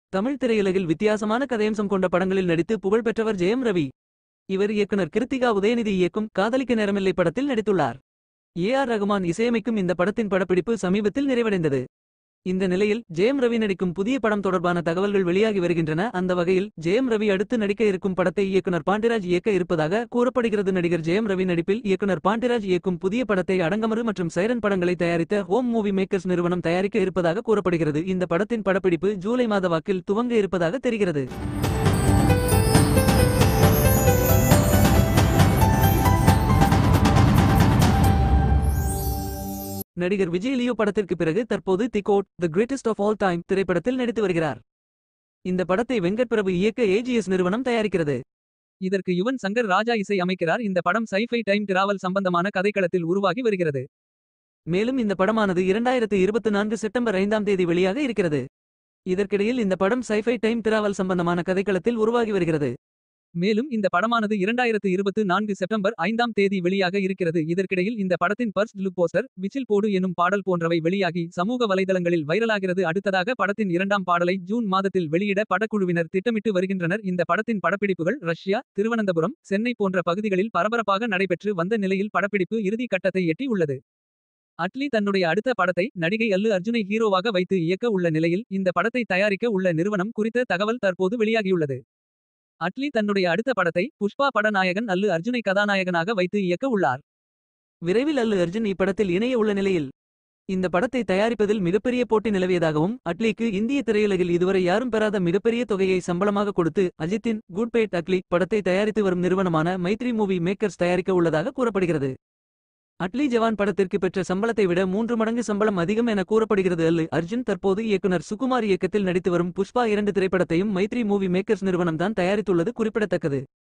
தமிழ் திரையுலகில் வித்தியாசமான கதையம்சம் கொண்ட படங்களில் நடித்து புகழ் பெற்றவர் ஜெயம் ரவி இவர் இயக்குனர் கிருத்திகா உதயநிதி இயக்கும் காதலிக்க நேரமில்லை படத்தில் நடித்துள்ளார் ஏ ஆர் ரகுமான் இசையமைக்கும் இந்த படத்தின் படப்பிடிப்பு சமீபத்தில் நிறைவடைந்தது இந்த நிலையில் ஜெயம் ரவி நடிக்கும் புதிய படம் தொடர்பான தகவல்கள் வெளியாகி வருகின்றன அந்த வகையில் ஜெயம் ரவி அடுத்து நடிக்க இருக்கும் படத்தை இயக்குனர் பாண்டிராஜ் இயக்க இருப்பதாக கூறப்படுகிறது நடிகர் ஜெயம் ரவி நடிப்பில் இயக்குனர் பாண்டிராஜ் இயக்கும் புதிய படத்தை அடங்கமறு மற்றும் சைரன் படங்களை தயாரித்த ஹோம் மூவி மேக்கர்ஸ் நிறுவனம் தயாரிக்க இருப்பதாக கூறப்படுகிறது இந்த படத்தின் படப்பிடிப்பு ஜூலை மாத வாக்கில் துவங்க இருப்பதாக தெரிகிறது நடிகர் விஜய் லியோ படத்திற்கு பிறகு தற்போது the GOAT the greatest of all time திரைப்படத்தில் நடித்து வருகிறார் இந்த படத்தை வெங்கட் பிரபு இயக்க ஏஜிஎஸ் நிறுவனம் தயாரிக்கிறது இதற்கு யுவன் சங்கர் ராஜா இசை அமைக்கிறார் இந்த படம் சைஃபை டைம் டிராவல் சம்பந்தமான கதைக்களத்தில் உருவாகி வருகிறது மேலும் இந்த படமானது இரண்டாயிரத்து இருபத்தி நான்கு செப்டம்பர் ஐந்தாம் தேதி வெளியாக இருக்கிறது இதற்கிடையில் இந்த படம் சைஃபை டைம் டிராவல் சம்பந்தமான கதைக்களத்தில் உருவாகி வருகிறது மேலும் இந்த படமானது இரண்டாயிரத்து இருபத்து நான்கு செப்டம்பர் ஐந்தாம் தேதி வெளியாக இருக்கிறது இதற்கிடையில் இந்த படத்தின் ஃபர்ஸ்ட் லுக் போஸ்டர் விசில் போடு எனும் பாடல் போன்றவை வெளியாகி சமூக வலைதளங்களில் வைரலாகிறது அடுத்ததாக படத்தின் இரண்டாம் பாடலை ஜூன் மாதத்தில் வெளியிட படக்குழுவினர் திட்டமிட்டு வருகின்றனர் இந்த படத்தின் படப்பிடிப்புகள் ரஷ்யா திருவனந்தபுரம் சென்னை போன்ற பகுதிகளில் பரபரப்பாக நடைபெற்று வந்த நிலையில் படப்பிடிப்பு இறுதி கட்டத்தை எட்டி உள்ளது அட்லி தன்னுடைய அடுத்த படத்தை நடிகை அல்லு அர்ஜுனை ஹீரோவாக வைத்து இயக்க உள்ள நிலையில் இந்த படத்தை தயாரிக்க உள்ள நிறுவனம் குறித்த தகவல் தற்போது வெளியாகியுள்ளது அட்லி தன்னுடைய அடுத்த படத்தை புஷ்பா பட நாயகன் அல்லு அர்ஜுனை கதாநாயகனாக வைத்து இயக்க உள்ளார் விரைவில் அல்லு அர்ஜுன் இப்படத்தில் இணைய உள்ள நிலையில் இந்த படத்தை தயாரிப்பதில் மிகப்பெரிய போட்டி நிலவியதாகவும் அட்லிக்கு இந்திய திரையுலகில் இதுவரை யாரும் பெறாத மிகப்பெரிய தொகையை சம்பளமாக கொடுத்து அஜித்தின் குட் பேட் அட்லி படத்தை தயாரித்து வரும் நிறுவனமான மைத்ரி மூவி மேக்கர்ஸ் தயாரிக்க உள்ளதாக கூறப்படுகிறது அட்லி ஜவான் படத்திற்கு பெற்ற சம்பளத்தை விட மூன்று மடங்கு சம்பளம் அதிகம் என கூறப்படுகிறது அல்லு அர்ஜுன் தற்போது இயக்குனர் சுகுமார் இயக்கத்தில் நடித்து வரும் புஷ்பா இரண்டு திரைப்படத்தையும் மைத்ரி மூவி மேக்கர்ஸ் நிறுவனம் தான் தயாரித்துள்ளது குறிப்பிடத்தக்கது